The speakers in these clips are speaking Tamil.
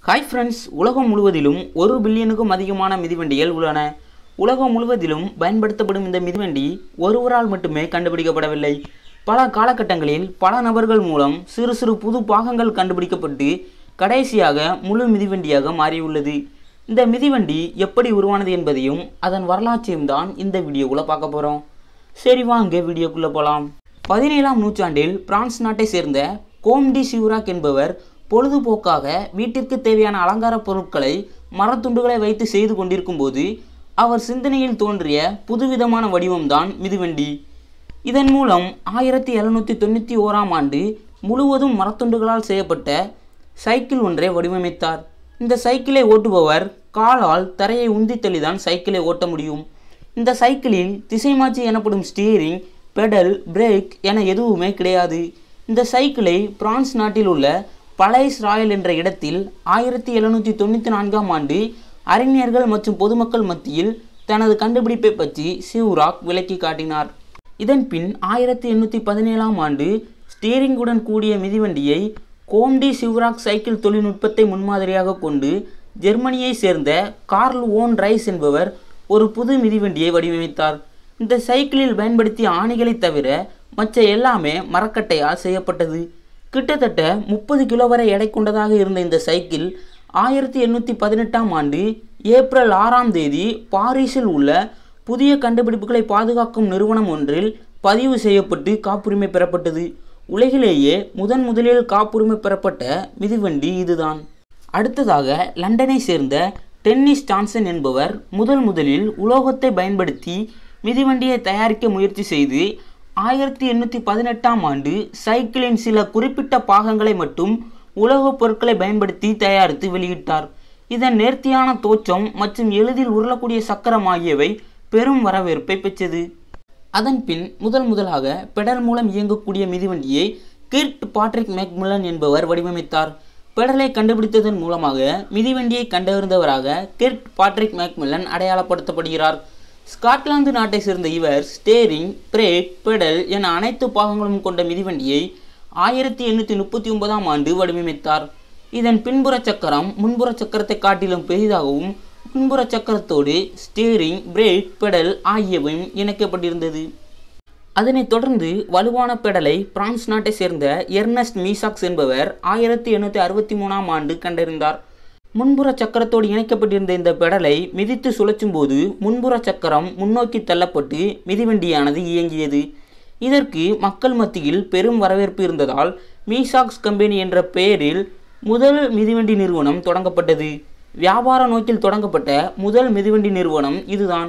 ஹாய் ஃப்ரெண்ட்ஸ் உலகம் முழுவதிலும் ஒரு பில்லியனுக்கும் அதிகமான மிதிவண்டிகள் உள்ளன உலகம் முழுவதிலும் பயன்படுத்தப்படும் இந்த மிதிவண்டி ஒருவரால் மட்டுமே கண்டுபிடிக்கப்படவில்லை பல காலகட்டங்களில் பல நபர்கள் மூலம் சிறு சிறு புது பாகங்கள் கண்டுபிடிக்கப்பட்டு கடைசியாக முழு மிதிவண்டியாக மாறியுள்ளது இந்த மிதிவண்டி எப்படி உருவானது என்பதையும் அதன் வரலாற்றையும் தான் இந்த வீடியோக்குள்ளே பார்க்க போகிறோம் சரி வாங்க வீடியோக்குள்ளே போகலாம் பதினேழாம் நூற்றாண்டில் பிரான்ஸ் நாட்டை சேர்ந்த கோம்டி சிவராக் என்பவர் பொழுதுபோக்காக வீட்டிற்கு தேவையான அலங்கார பொருட்களை மரத்துண்டுகளை வைத்து செய்து கொண்டிருக்கும் போது அவர் சிந்தனையில் தோன்றிய புதுவிதமான வடிவம்தான் மிதிவண்டி இதன் மூலம் ஆயிரத்தி எழுநூற்றி தொண்ணூற்றி ஓராம் ஆண்டு முழுவதும் மரத்துண்டுகளால் செய்யப்பட்ட சைக்கிள் ஒன்றை வடிவமைத்தார் இந்த சைக்கிளை ஓட்டுபவர் காலால் தரையை உந்தி தள்ளிதான் சைக்கிளை ஓட்ட முடியும் இந்த சைக்கிளில் திசைமாச்சி எனப்படும் ஸ்டீரிங் பெடல் பிரேக் என எதுவுமே கிடையாது இந்த சைக்கிளை பிரான்ஸ் நாட்டில் உள்ள பழைஸ் ராயல் என்ற இடத்தில் ஆயிரத்தி எழுநூற்றி தொண்ணூற்றி நான்காம் ஆண்டு அறிஞர்கள் மற்றும் பொதுமக்கள் மத்தியில் தனது கண்டுபிடிப்பை பற்றி சிவ்ராக் விளக்கி காட்டினார் இதன் பின் ஆயிரத்தி எண்ணூற்றி பதினேழாம் ஆண்டு ஸ்டீரிங்குடன் கூடிய மிதிவண்டியை கோம்டி சிவ்ராக் சைக்கிள் தொழில்நுட்பத்தை முன்மாதிரியாக கொண்டு ஜெர்மனியை சேர்ந்த கார்ல் ஓன் ரைஸ் என்பவர் ஒரு புது மிதிவண்டியை வடிவமைத்தார் இந்த சைக்கிளில் பயன்படுத்திய ஆணிகளை தவிர மற்ற எல்லாமே மரக்கட்டையால் செய்யப்பட்டது கிட்டத்தட்ட முப்பது கிலோ வரை எடை கொண்டதாக இருந்த இந்த சைக்கிள் ஆயிரத்தி எண்ணூற்றி பதினெட்டாம் ஆண்டு ஏப்ரல் ஆறாம் தேதி பாரிஸில் உள்ள புதிய கண்டுபிடிப்புகளை பாதுகாக்கும் நிறுவனம் ஒன்றில் பதிவு செய்யப்பட்டு காப்புரிமை பெறப்பட்டது உலகிலேயே முதன் முதலில் காப்புரிமை பெறப்பட்ட மிதிவண்டி இதுதான் அடுத்ததாக லண்டனை சேர்ந்த டென்னிஸ் டான்சன் என்பவர் முதல் முதலில் உலோகத்தை பயன்படுத்தி மிதிவண்டியை தயாரிக்க முயற்சி செய்து ஆயிரத்தி எண்ணூற்றி பதினெட்டாம் ஆண்டு சைக்கிளின் சில குறிப்பிட்ட பாகங்களை மட்டும் உலோகப் பொருட்களை பயன்படுத்தி தயாரித்து வெளியிட்டார் இதன் நேர்த்தியான தோற்றம் மற்றும் எளிதில் உருளக்கூடிய சக்கரம் ஆகியவை பெரும் வரவேற்பை பெற்றது அதன் பின் முதல் முதலாக பெடல் மூலம் இயங்கக்கூடிய மிதிவண்டியை கிர்ட் பாட்ரிக் மேக்முல்லன் என்பவர் வடிவமைத்தார் பெடலை கண்டுபிடித்ததன் மூலமாக மிதிவண்டியை கண்டறிந்தவராக கிர்ட் பாட்ரிக் மேக்மில்லன் அடையாளப்படுத்தப்படுகிறார் ஸ்காட்லாந்து நாட்டை சேர்ந்த இவர் ஸ்டேரிங் பிரேக் பெடல் என அனைத்து பாகங்களும் கொண்ட மிதிவண்டியை ஆயிரத்தி எண்ணூற்றி முப்பத்தி ஒன்பதாம் ஆண்டு வடிவமைத்தார் இதன் பின்புற சக்கரம் முன்புற சக்கரத்தை காட்டிலும் பெரிதாகவும் முன்புற சக்கரத்தோடு ஸ்டீரிங் பிரேக் பெடல் ஆகியவையும் இணைக்கப்பட்டிருந்தது அதனைத் தொடர்ந்து வலுவான பெடலை பிரான்ஸ் நாட்டை சேர்ந்த எர்னஸ்ட் மீசாக்ஸ் என்பவர் ஆயிரத்தி எண்ணூற்றி அறுபத்தி மூணாம் ஆண்டு கண்டறிந்தார் முன்புற சக்கரத்தோடு இணைக்கப்பட்டிருந்த இந்த பெடலை மிதித்து சுழற்றும் போது முன்புற சக்கரம் முன்னோக்கி தள்ளப்பட்டு மிதிவண்டியானது இயங்கியது இதற்கு மக்கள் மத்தியில் பெரும் வரவேற்பு இருந்ததால் மீசாக்ஸ் கம்பெனி என்ற பெயரில் முதல் மிதிவண்டி நிறுவனம் தொடங்கப்பட்டது வியாபார நோக்கில் தொடங்கப்பட்ட முதல் மிதிவண்டி நிறுவனம் இதுதான்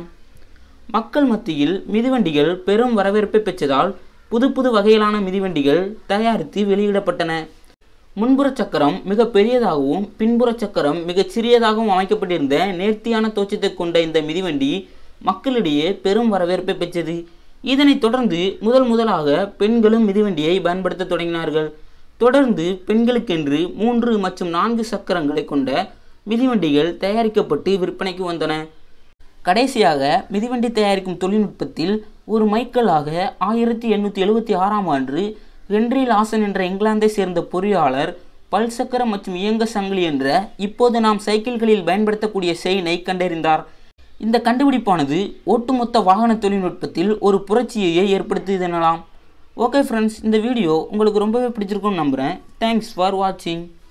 மக்கள் மத்தியில் மிதிவண்டிகள் பெரும் வரவேற்பை பெற்றதால் புது புது வகையிலான மிதிவண்டிகள் தயாரித்து வெளியிடப்பட்டன முன்புற சக்கரம் மிக பெரியதாகவும் பின்புற சக்கரம் மிகச் சிறியதாகவும் அமைக்கப்பட்டிருந்த நேர்த்தியான தோற்றத்தை கொண்ட இந்த மிதிவண்டி மக்களிடையே பெரும் வரவேற்பை பெற்றது இதனைத் தொடர்ந்து முதல் முதலாக பெண்களும் மிதிவண்டியை பயன்படுத்த தொடங்கினார்கள் தொடர்ந்து பெண்களுக்கென்று மூன்று மற்றும் நான்கு சக்கரங்களை கொண்ட மிதிவண்டிகள் தயாரிக்கப்பட்டு விற்பனைக்கு வந்தன கடைசியாக மிதிவண்டி தயாரிக்கும் தொழில்நுட்பத்தில் ஒரு மைக்கேலாக ஆயிரத்தி எண்ணூற்றி எழுபத்தி ஆறாம் ஆண்டு ஹென்ரி லாசன் என்ற இங்கிலாந்தை சேர்ந்த பொறியாளர் பல்சக்கரம் மற்றும் இயங்க சங்கிலி என்ற இப்போது நாம் சைக்கிள்களில் பயன்படுத்தக்கூடிய செயினை கண்டறிந்தார் இந்த கண்டுபிடிப்பானது ஒட்டுமொத்த வாகன தொழில்நுட்பத்தில் ஒரு புரட்சியையே ஏற்படுத்தியதெனலாம் ஓகே ஃப்ரெண்ட்ஸ் இந்த வீடியோ உங்களுக்கு ரொம்பவே பிடிச்சிருக்கும்னு நம்புகிறேன் தேங்க்ஸ் ஃபார் வாட்சிங்